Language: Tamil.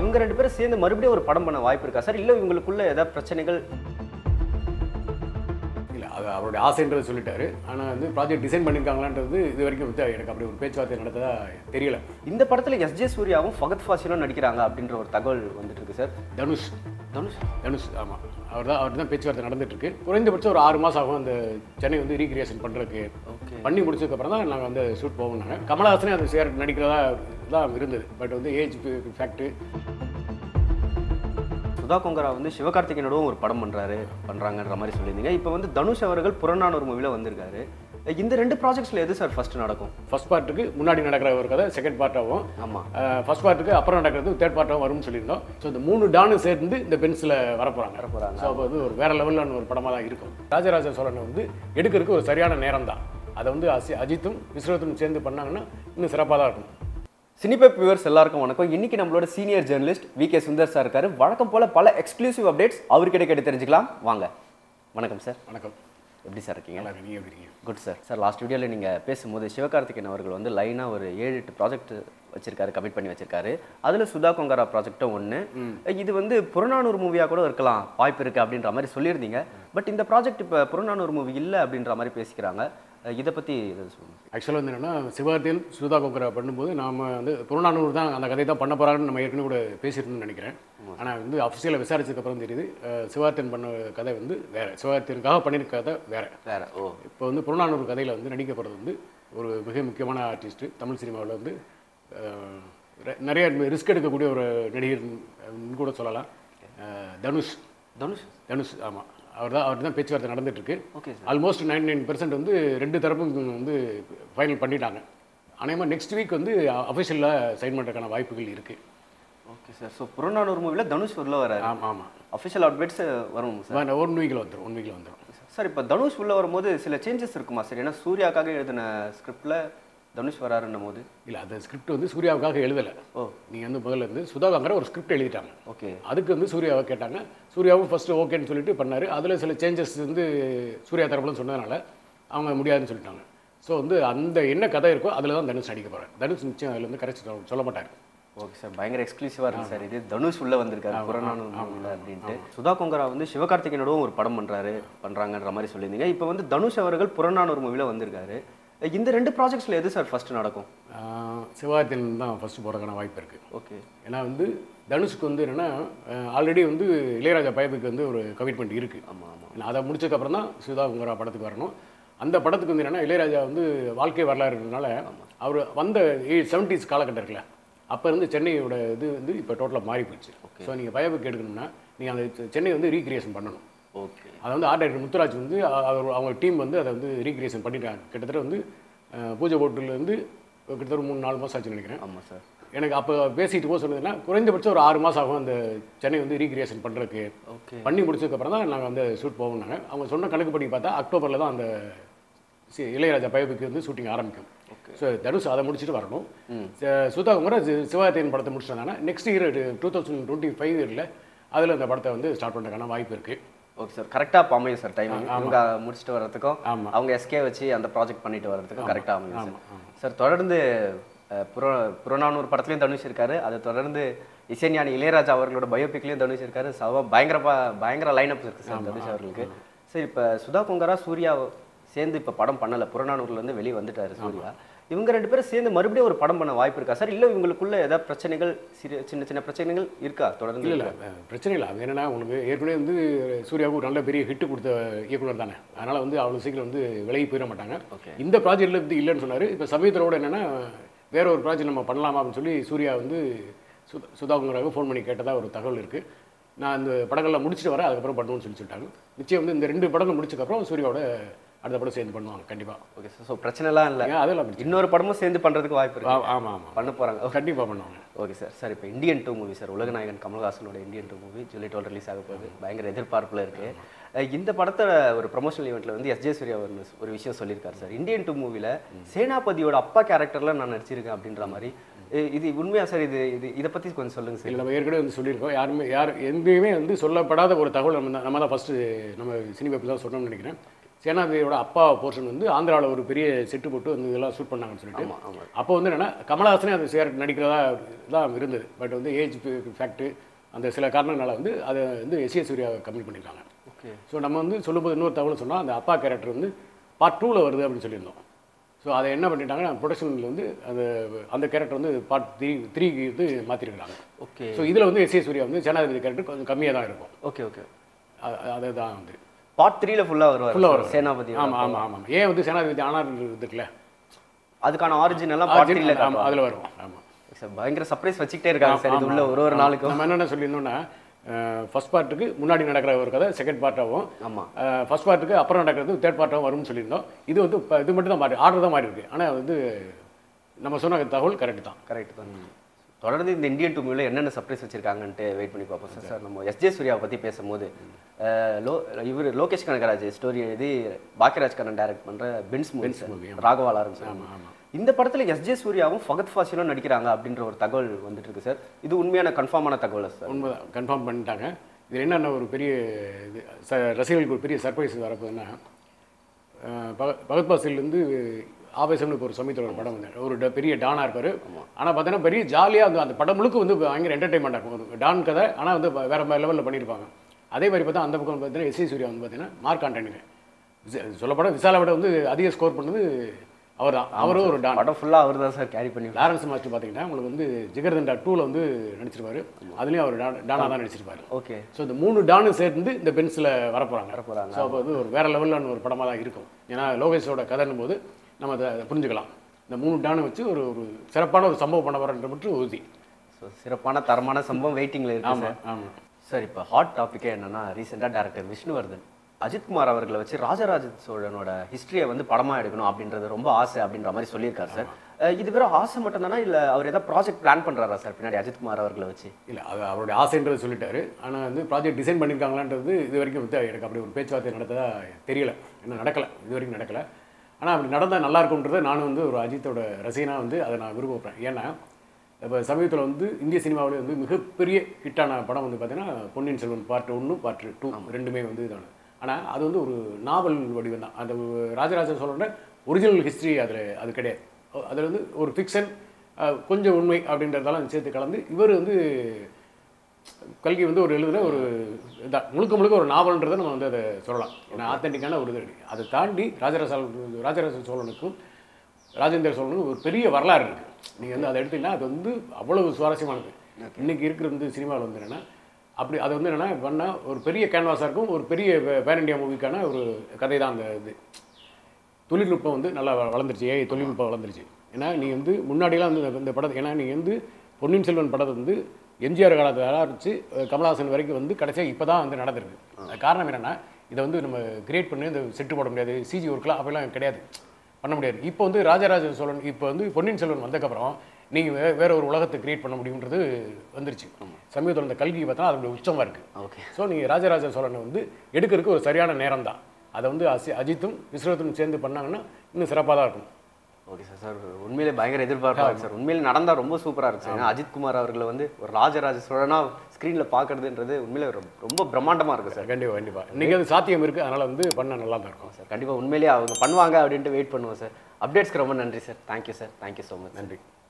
இவங்க ரெண்டு பேரும் சேர்ந்து மறுபடியும் ஒரு படம் பண்ண வாய்ப்பு இருக்கா சார் இல்லை இவங்களுக்குள்ள ஏதாவது பிரச்சனைகள் இல்லை அது அவருடைய ஆசைன்றது சொல்லிட்டாரு ஆனால் வந்து ப்ராஜெக்ட் டிசைன் பண்ணியிருக்காங்களான்றது இது வரைக்கும் வந்து எனக்கு அப்படி ஒரு பேச்சுவார்த்தை நடத்ததா தெரியல இந்த படத்தில் எஸ் ஜே சூர்யாவும் ஃபகத் ஃபாசிலும் நடிக்கிறாங்க அப்படின்ற ஒரு தகவல் வந்துட்டு இருக்கு சார் தனுஷ் தனுஷ் தனுஷ் ஆமாம் அவர் தான் அவர் தான் பேச்சுவார்த்தை நடந்துட்டு இருக்கு குறைந்தபட்சம் ஒரு ஆறு மாதம் ஆகும் அந்த சென்னை வந்து ரீக்ரியேஷன் பண்ணுறதுக்கு ஓகே பண்ணி முடிச்சதுக்கப்புறம் தான் நாங்கள் வந்து ஷூட் போவோம்னாங்க கமலஹாசனே அது சேர் நடிக்கிறதா தான் இருந்தது பட் வந்து ஏஜ் ஃபேக்ட்டு சுதா கொங்கரா வந்து சிவகார்த்திகேயனோடவும் ஒரு படம் பண்றாரு பண்றாங்கன்ற மாதிரி சொல்லியிருந்தீங்க இப்போ வந்து தனுஷ் அவர்கள் புறநானூறு மூவில வந்திருக்காரு இந்த ரெண்டு ப்ராஜெக்ட்ஸ்ல எது சார் ஃபர்ஸ்ட் நடக்கும் ஃபர்ஸ்ட் பார்ட்டுக்கு முன்னாடி நடக்கிற ஒரு கதை செகண்ட் பார்ட்டாகவும் ஆமா ஃபர்ஸ்ட் பார்ட்டுக்கு அப்புறம் நடக்கிறது தேர்ட் பார்ட்டாகவும் வரும்னு சொல்லியிருந்தோம் ஸோ இந்த மூணு டானு சேர்ந்து இந்த பென்சில் வரப்போகிறாங்க வரப்போறாங்க. ஸோ அப்போ வந்து ஒரு வேற லெவலான ஒரு படமாக தான் இருக்கும் ராஜராஜ சோழனை வந்து எடுக்கிறதுக்கு ஒரு சரியான நேரம் தான் அதை வந்து அசி அஜித்தும் விஸ்வரத்தும் சேர்ந்து பண்ணாங்கன்னா இன்னும் சிறப்பாக தான் இருக்கும் சினிபெப் வியூவர்ஸ் எல்லாருக்கும் வணக்கம் இன்னைக்கு நம்மளோட senior journalist V K Sundar sir இருக்காரு வழக்கம் போல பல எக்ஸ்க்ளூசிவ் அப்டேட்ஸ் அவர்கிட்ட கேட்டு தெரிஞ்சுக்கலாம் வாங்க வணக்கம் சார் வணக்கம் எப்படி சார் இருக்கீங்க நல்லா இருக்கு. நீங்க எப்படி இருக்கீங்க குட் சார் சார் லாஸ்ட் வீடியோவில் நீங்கள் பேசும்போது சிவகார்த்திகேயன் அவர்கள் வந்து லைனாக ஒரு ஏழு எட்டு ப்ராஜெக்ட் வச்சிருக்காரு கமிட் பண்ணி வச்சிருக்காரு அதில் சுதா கொங்கரா ப்ராஜெக்ட்டும் ஒன்று இது வந்து புறநானூறு மூவியாக கூட இருக்கலாம் வாய்ப்பு இருக்குது அப்படின்ற மாதிரி சொல்லியிருந்தீங்க பட் இந்த ப்ராஜெக்ட் இப்போ புறநானூறு மூவி இல்லை அப்படின்ற மாதிரி பேசிக்கிறாங்க அஹ் இதை பற்றி சொல்லுங்கள் ஆக்சுவலாக வந்து என்னன்னா சிவகார்த்தியன் சுதா கோக்கரா பண்ணும்போது நாம வந்து புறநானூறு தான் அந்த கதை தான் பண்ண போகிறாங்கன்னு நம்ம ஏற்கனவே கூட பேசியிருந்தோம்னு நினைக்கிறேன் ஆனால் வந்து அஃபிஷியலாக விசாரிச்சதுக்கப்புறம் தெரியுது அஹ், சிவகார்த்தியன் பண்ண கதை வந்து வேற சிவகார்த்தியனுக்காக பண்ணியிருக்க கதை வேற வேற ஓ இப்போ வந்து புறநானூறு கதையில் வந்து நடிக்க போகிறது வந்து ஒரு மிக முக்கியமான ஆர்டிஸ்ட்டு தமிழ் சினிமாவில் வந்து அஹ், ரெ- நிறைய ரிஸ்க் எடுக்கக்கூடிய ஒரு நடிகர் கூட சொல்லலாம் அஹ், தனுஷ் தனுஷ் தனுஷ் ஆமாம் அவர் தான் அவர் தான் பேச்சுவார்த்தை நடந்துட்டு இருக்கு okay sir almost nine nine வந்து ரெண்டு தரப்பும் வந்து ஃபைனல் பண்ணிட்டாங்க அநேகமாக நெக்ஸ்ட் வீக் வந்து அஃபிஷியலாக சைன் பண்ணுறதுக்கான வாய்ப்புகள் இருக்குது ஓகே சார் ஸோ புறநானூறு மூவியில் தனுஷ் உள்ள வராரு ஆமாம் ஆமாம் அஃபிஷியல் அப்டேட்ஸ் வரும் சார் ஒன் வீக்கில் வந்துடும் ஒன் வீக்கில் வந்துடும் சார் இப்போ தனுஷ் உள்ள வரும்போது சில சேஞ்சஸ் இருக்குமா சார் ஏன்னா சூர்யாக்காக எழுதின ஸ்கிரிப்டில் தனுஷ் வராருன்னும் போது இல்லை அந்த ஸ்கிரிப்ட் வந்து சூர்யாவுக்காக எழுதலை ஓ நீங்கள் வந்து முதல்ல இருந்து சுதாகங்கிற ஒரு ஸ்கிரிப்ட் எழுதிட்டாங்க ஓகே அதுக்கு வந்து சூர்யாவை கேட்டாங்க சூர்யாவும் ஃபஸ்ட்டு ஓகேன்னு சொல்லிட்டு பண்ணார் அதில் சில சேஞ்சஸ் வந்து சூர்யா தரப்புலன்னு சொன்னதுனால அவங்க முடியாதுன்னு சொல்லிட்டாங்க ஸோ வந்து அந்த என்ன கதை இருக்கோ அதில் தான் தனுஷ் நடிக்க போகிறார் தனுஷ் நிச்சயம் அதில் வந்து கரெக்ட் சொல்ல மாட்டார் ஓகே சார் பயங்கர எக்ஸ்க்ளூசிவாக இருக்கு சார் இது தனுஷ் உள்ள வந்திருக்காரு புறநானூறு மூவியில் அப்படின்ட்டு சுதா கொங்கரா வந்து சிவகார்த்திகேயனோடவும் ஒரு படம் பண்றாரு பண்றாங்கன்ற மாதிரி சொல்லியிருந்தீங்க இப்போ வந்து தனுஷ் அவர்கள் புறநானூறு மூவியில் வந்திருக்காரு இந்த ரெண்டு ப்ராஜெக்ட்ஸ்ல எது சார் ஃபர்ஸ்ட் நடக்கும் சிவாஜியன் தான் ஃபஸ்ட்டு போகிறதுக்கான வாய்ப்பு இருக்குது ஓகே ஏன்னா வந்து தனுஷுக்கு வந்து என்னென்னா ஆல்ரெடி வந்து இளையராஜா பயப்புக்கு வந்து ஒரு கமிட்மெண்ட் இருக்குது ஆமா ஆமா ஏன்னா அதை முடிச்சதுக்கப்புறம் தான் சுதா குங்கரா படத்துக்கு வரணும் அந்த படத்துக்கு வந்து என்னென்னா இளையராஜா வந்து வாழ்க்கை வரலாறுனால அவர் வந்த செவன்டிஸ் காலகட்டம் இருக்குல்ல அப்போ இருந்து சென்னையோட இது வந்து இப்போ டோட்டலாக மாறி போயிடுச்சு ஸோ நீங்கள் பயப்புக்கு எடுக்கணும்னா நீங்கள் அந்த செ- சென்னை வந்து ரீக்ரியேஷன் பண்ணணும் ஓகே அதை வந்து ஆர்ட் டைரக்டர் முத்துராஜ் வந்து அ- அவர் அவங்க டீம் வந்து அதை வந்து ரீக்ரியேஷன் பண்ணிட்டாங்க கிட்டத்தட்ட வந்து அஹ், பூஜை போட்டுலேருந்து கிட்டத்தட்ட ஒரு மூணு நாலு மாதம் ஆச்சுன்னு நினைக்கிறேன் ஆமா சார் எனக்கு அப்போ பேசிட்டு போக சொன்னதுன்னா குறைந்தபட்சம் ஒரு ஆறு மாதம் ஆகும் அந்த சென்னை வந்து ரீக்ரியேஷன் பண்ணுறதுக்கு ஓகே பண்ணி முடிச்சதுக்கப்புறம் தான் நாங்கள் வந்து ஷூட் போவோம்னாங்க அவங்க சொன்ன கணக்கு படி பார்த்தா அக்டோபரில் தான் அந்த சி- இளையராஜா பயபுக்கு வந்து ஷூட்டிங் ஆரம்பிக்கும் ஸோ தனுஷ் அதை முடிச்சுட்டு வரணும் ச- சுதா குமார் சி- சிவாஜியன் படத்தை முடிச்சிட்டாங்கன்னா next year two thousand twenty five இயரில் அதில் அந்த படத்தை வந்து ஸ்டார்ட் பண்ணுறதுக்கான வாய்ப்பு இருக்குது ஓகே சார் கரெக்டாக அமையும் சார் டைமிங் அவங்க முடிச்சுட்டு வர்றதுக்கும் ஆமா. அவங்க எஸ்கே வச்சு அந்த ப்ராஜெக்ட் பண்ணிட்டு வர்றதுக்கும் கரெக்டாக அமையும் சார் சார் தொடர்ந்து அஹ், புற புறநானூறு படத்துலையும் தனுஷ் இருக்காரு அதை தொடர்ந்து இசைஞானி இளையராஜா அவர்களோட பயோபிக்லையும் தனுஷ் இருக்காரு சவ பயங்கர ப- பயங்கர லைனப் இருக்கு சார் தனுஷ் அவர்களுக்கு சரி இப்போ சுதா கொங்கரா சூர்யா சேர்ந்து இப்போ படம் பண்ணல புறநானூறுல இருந்து வெளியே வந்துட்டாரு சூர்யா இவங்க ரெண்டு பேரும் சேர்ந்து மறுபடியும் ஒரு படம் பண்ண வாய்ப்பு இருக்கா சார் இல்லை இவங்களுக்குள்ள ஏதாவது பிரச்சனைகள் சிறு சின்ன சின்ன பிரச்சனைகள் இருக்கா தொடர்ந்து இல்லை இல்லை பிரச்சனை இல்லை அது என்னன்னா உங்களுக்கு ஏற்கனவே வந்து சூர்யாவுக்கு ஒரு நல்ல பெரிய ஹிட் கொடுத்த இயக்குனர் தானே அதனால் வந்து அவ்வளோ சீக்கிரம் வந்து விலகி போயிட மாட்டாங்க ஓகே இந்த ப்ராஜெக்டில் வந்து இல்லைன்னு சொன்னார் இப்போ சமயத்தோட என்னென்னா வேற ஒரு ப்ராஜெக்ட் நம்ம பண்ணலாமா அப்படின்னு சொல்லி சூர்யா வந்து சுதா சுதாகுங்கராக ஃபோன் பண்ணி கேட்டதா ஒரு தகவல் இருக்குது நான் அந்த படங்கள்லாம் முடிச்சுட்டு வரேன் அதுக்கப்புறம் பண்ணுவோம்னு சொல்லி சொல்லிட்டாங்க நிச்சயம் வந்து இந்த ரெண்டு படங்கள் முடிச்சதுக்கப்புறம் சூர்யாவோட அடுத்த படம் சேர்ந்து பண்ணுவாங்க கண்டிப்பாக ஓகே சார் ஸோ பிரச்சனைலாம் இல்லை அதெல்லாம் பிரச்சனை. இன்னொரு படமும் சேர்ந்து பண்றதுக்கு வாய்ப்பு இருக்கு ஆ- ஆமாம் ஆமாம் பண்ண போறாங்க கண்டிப்பாக பண்ணுவாங்க ஓகே சார் சார் இப்போ இந்தியன் டூ மூவி சார் உலகநாயகன் கமல்ஹாசனோட Indian two movie July twelve release ஆக போகுது பயங்கர எதிர்பார்ப்புல இருக்கு அஹ் இந்த படத்தை ஒரு ப்ரொமோஷனல் ஈவெண்ட்ல வந்து எஸ்ஜே சூர்யா ஒரு ஒரு விஷயம் சொல்லியிருக்காரு சார் இந்தியன் டூ மூவில சேனாபதியோட அப்பா கேரக்டர்ல நான் நடிச்சிருக்கேன் அப்படின்ற மாதிரி இ- இது உண்மையா சார் இது இது இதை பத்தி கொஞ்சம் சொல்லுங்க சார் இல்லை நம்ம ஏற்கனவே வந்து சொல்லியிருக்கோம் யாருமே யார் எங்கேயுமே வந்து சொல்லப்படாத ஒரு தகவல் நம்ம தான் நம்ம தான் ஃபஸ்ட்டு நம்ம சினிமாப்பில் தான் சொன்னோம்னு நினைக்கிறேன் சேனாதிபதியோட அப்பா போர்ஷன் வந்து ஆந்திராவில் ஒரு பெரிய செட்டு போட்டு வந்து இதெல்லாம் ஷூட் பண்ணாங்கன்னு சொல்லிட்டு ஆமா ஆமா அப்போ வந்து என்னன்னா கமலஹாசனே அது சேர் நடிக்கிறதா தான் இருந்தது பட் வந்து ஏஜ் ஃபேக்ட்டு அந்த சில காரணங்களால வந்து அதை வந்து எஸ் ஏ சூர்யா கம்மி பண்ணியிருக்காங்க ஓகே ஸோ நம்ம வந்து சொல்லும்போது இன்னொரு தகவல் சொன்னால் அந்த அப்பா கேரக்டர் வந்து பார்ட் டூவில் வருது அப்படின்னு சொல்லியிருந்தோம் ஸோ அதை என்ன பண்ணிட்டாங்கன்னா ப்ரொடக்ஷனில் வந்து அந்த அந்த கேரக்டர் வந்து பார்ட் த்ரீ த்ரீக்கு வந்து மாற்றிருக்கிறாங்க ஓகே ஸோ இதில் வந்து எஸ் ஏ சூர்யா வந்து சேனாதிபதி கேரக்டர் கொஞ்சம் கம்மியாக தான் இருக்கும் ஓகே ஓகே அ- அதுதான் வந்து பார்ட் த்ரீல ஃபுல்லா வருவார் Full ஆ வருவார். சேனாபதி ஆமாம் ஆமாம் ஆமாம் ஏன் வந்து சேனாதிபதி ஆனார் இருக்குல்ல அதுக்கான ஆரிஜின் எல்லாம் பார்ட் த்ரீல ஆமாம் அதில் வரும் ஆமாம் சார் பயங்கர சர்ப்ரைஸ் வச்சுக்கிட்டே இருக்காங்க சார் இது உள்ள ஒரு ஒரு நாளுக்கும் நம்ம என்னென்ன சொல்லியிருந்தோம்னா ஃபர்ஸ்ட் பார்ட்டுக்கு முன்னாடி நடக்கிற ஒரு கதை செகண்ட் பார்ட்டாகவும் ஆமா ஃபர்ஸ்ட் பார்ட்டுக்கு அப்புறம் நடக்கிறது தேர்ட் பார்ட்டாகவும் வரும்னு சொல்லியிருந்தோம் இது வந்து இப்ப இது மட்டும் தான் மாறி ஆர்டர் தான் மாறி இருக்கு ஆனால் வந்து நம்ம சொன்ன தகவல் கரெக்ட் தான் கரெக்ட் தான் தொடர்ந்து இந்த இந்தியன் டூ மூவில என்னென்ன சர்ப்ரைஸ் வச்சிருக்காங்கன்ட்டு வெயிட் பண்ணி பார்ப்போம் சார் சார் நம்ம எஸ்ஜே சூர்யாவை பத்தி பேசும்போது அஹ், லோ இவர் லோகேஷ் கனகராஜ் ஸ்டோரி எழுதி பாக்கியராஜ் கண்ணன் டைரக்ட் பண்ற Benz movie movie, Raghava Lawrence இந்த படத்துல எஸ்ஜே சூர்யாவும் ஃபகத் ஃபாசிலும் நடிக்கிறாங்க அப்படின்ற ஒரு தகவல் வந்துட்டு இருக்கு சார் இது உண்மையான கன்ஃபார்மான தகவல் சார் உண்மைதான் கன்ஃபார்ம் பண்ணிட்டாங்க இதில் என்னென்ன ஒரு பெரிய இது ச ரசிகர்களுக்கு ஒரு பெரிய சர்ப்ரைஸ் வரப்போகுதுன்னா அஹ், பக- பகத் பாசிலேருந்து ஆவேசம்னு இப்போ ஒரு சமயத்தில் ஒரு படம் வந்து ஒரு ட- பெரிய டானாக இருப்பார் ஆனால் பார்த்தீங்கன்னா பெரிய ஜாலியாக வந்து அந்த படம் முழுக்க வந்து பயங்கர என்டர்டைன்மெண்ட்டாக இருக்கும் ஒரு டான் கதை ஆனால் வந்து வேற லெவலில் பண்ணியிருப்பாங்க அதே மாதிரி பார்த்தா அந்த பக்கம் பார்த்தீங்கன்னா எஸ்சி சூர்யா வந்து பார்த்தீங்கன்னா மார்க் ஆண்டனிங்க சொல்லப்பட விசாலை விட வந்து அதிக ஸ்கோர் பண்ணது அவர் தான் அவரும் ஒரு டான் படம் ஃபுல்லா அவர் தான் சார் கேரி பண்ணி லாரன்ஸ் மாஸ்டர் பார்த்தீங்கன்னா உங்களுக்கு வந்து ஜிகர்தண்டா டூவில் வந்து நடிச்சிருப்பாரு அதுலேயும் அவர் டான் டானாக தான் நடிச்சிருப்பாரு ஓகே ஸோ இந்த மூணு டானும் சேர்ந்து இந்த பென்ஸில் வரப்போகிறாங்க வரப்போறாங்க. ஸோ அப்போ வந்து ஒரு வேற லெவலில் ஒரு படமாக தான் இருக்கும் ஏன்னா லோகேஷோட கதைன்னும் போது நம்ம அதை அதை புரிஞ்சுக்கலாம் இந்த மூணு டானை வச்சு ஒரு ஒரு சிறப்பான ஒரு சம்பவம் பண்ண போகிறன்ற மட்டும் உறுதி ஸோ சிறப்பான தரமான சம்பவம் வெயிட்டிங்ல இருக்கு சார் ஆமாம் ஆமாம் சார் இப்போ ஹாட் டாப்பிக்கே என்னன்னா ரீசெண்டாக டேரக்டர் விஷ்ணுவர்தன் அஜித்குமார் அவர்களை வச்சு ராஜராஜ சோழனோட ஹிஸ்டரியை வந்து படமா எடுக்கணும் அப்படின்றது ரொம்ப ஆசை அப்படின்ற மாதிரி சொல்லியிருக்காரு சார் அஹ் இது வெறும் ஆசை மட்டும்தானா இல்லை அவர் ஏதாவது ப்ராஜெக்ட் பிளான் பண்றாரா சார் பின்னாடி அஜித்குமார் அவர்களை வச்சு இல்லை அது அவருடைய ஆசைன்றது சொல்லிட்டாரு ஆனால் வந்து ப்ராஜெக்ட் டிசைன் பண்ணியிருக்காங்களான்றது இது வரைக்கும் வந்து எனக்கு அப்படி ஒரு பேச்சுவார்த்தை நடந்ததா தெரியல இன்னும் நடக்கலை இது வரைக்கும் நடக்கலை ஆனால் அப்படி நடந்தால் நல்லா இருக்கும்ன்றதை நானும் வந்து ஒரு அஜித்தோட ரசிகனாக வந்து அதை நான் விரும்புகிறேன் ஏன்னா இப்போ சமீபத்தில் வந்து இந்திய சினிமாவில் வந்து மிகப்பெரிய ஹிட்டான படம் வந்து பார்த்தீங்கன்னா பொன்னியின் செல்வன் பார்ட் ஒன்று பார்ட் டூ ரெண்டுமே வந்து இதான ஆனால் அது வந்து ஒரு நாவல் வடிவம் தான் அந்த ராஜராஜ சோழனோட ஒரிஜினல் ஹிஸ்ட்ரி அதில் அது கிடையாது அதில் வந்து ஒரு ஃபிக்ஷன் கொஞ்சம் உண்மை அப்படின்றதெல்லாம் சேர்த்து கலந்து இவர் வந்து கல்கி வந்து ஒரு எழுதுன ஒரு இதான் முழுக்க முழுக்க ஒரு நாவல்ன்றதை நம்ம வந்து அதை சொல்லலாம் ஏன்னா ஆத்தென்டிக்கான ஒரு இது அதை தாண்டி ராஜராஜ சோழ- ராஜராஜ சோழனுக்கும் ராஜேந்திர சோழனுக்கும் ஒரு பெரிய வரலாறு இருக்குது நீங்கள் வந்து அதை எடுத்தீங்கன்னா அது வந்து அவ்வளவு சுவாரஸ்யமானது இன்னைக்கு இருக்கிற வந்து சினிமாவில் வந்து என்னென்னா அப்படி அது வந்து என்னென்னா பண்ணால் ஒரு பெரிய கேன்வாஸாக இருக்கும் ஒரு பெரிய பேன் இண்டியா மூவிக்கான ஒரு கதை தான் அந்த இது தொழில்நுட்பம் வந்து நல்லா வ- வளர்ந்துருச்சு ஏஐ தொழில்நுட்பம் வளர்ந்துருச்சு ஏன்னா நீ வந்து முன்னாடிலாம் வந்து இந்த- இந்த படத்தை ஏன்னா நீ வந்து பொன்னியின் செல்வன் படத்தை வந்து எம்ஜிஆர் காலத்தில் ஆரம்பிச்சு அஹ், கமலஹாசன் வரைக்கும் வந்து கடைசியாக இப்போ தான் வந்து நடந்திருக்கு அது காரணம் என்னென்னா இதை வந்து நம்ம கிரியேட் பண்ணி இந்த செட்டு போட முடியாது சிஜி ஒர்க்லாம் அப்படிலாம் கிடையாது பண்ண முடியாது இப்போ வந்து ராஜராஜ சோழன் இப்போ வந்து பொன்னியின் செல்வன் வந்ததுக்கப்புறம் நீங்கள் வே வேற ஒரு உலகத்தை கிரியேட் பண்ண முடியுன்றது வந்துருச்சு சமீபத்தில் இந்த கல்வி பார்த்தா அதோட உச்சமாக இருக்குது ஓகே ஸோ நீங்கள் ராஜராஜ சோழனை வந்து எடுக்கிறதுக்கு ஒரு சரியான நேரம் தான் அதை வந்து அசி அஜித்தும் விஸ்வத்தும் சேர்ந்து பண்ணாங்கன்னா இன்னும் சிறப்பாக தான் இருக்கும் ஓகே சார் சார் உண்மையிலே பயங்கர எதிர்பார்ப்பா இருக்கு சார் உண்மையிலே நடந்தா ரொம்ப சூப்பரா இருக்கு சார் ஏன்னா அஜித்குமார் அவர்களை வந்து ஒரு ராஜராஜ சோழனா ஸ்க்ரீன்ல பார்க்கறதுன்றது உண்மையிலே ரொம்ப- ரொம்ப பிரம்மாண்டமா இருக்கு சார் கண்டிப்பாக கண்டிப்பாக இன்றைக்கி அது சாத்தியம் இருக்குது அதனால் வந்து பண்ண நல்லா தான் இருக்கும் சார் கண்டிப்பா உண்மையிலேயே அவங்க பண்ணுவாங்க அப்படின்ட்டு வெயிட் பண்ணுவோம் சார் அப்டேட்ஸ்க்கு ரொம்ப நன்றி sir thank you sir thank you so much நன்றி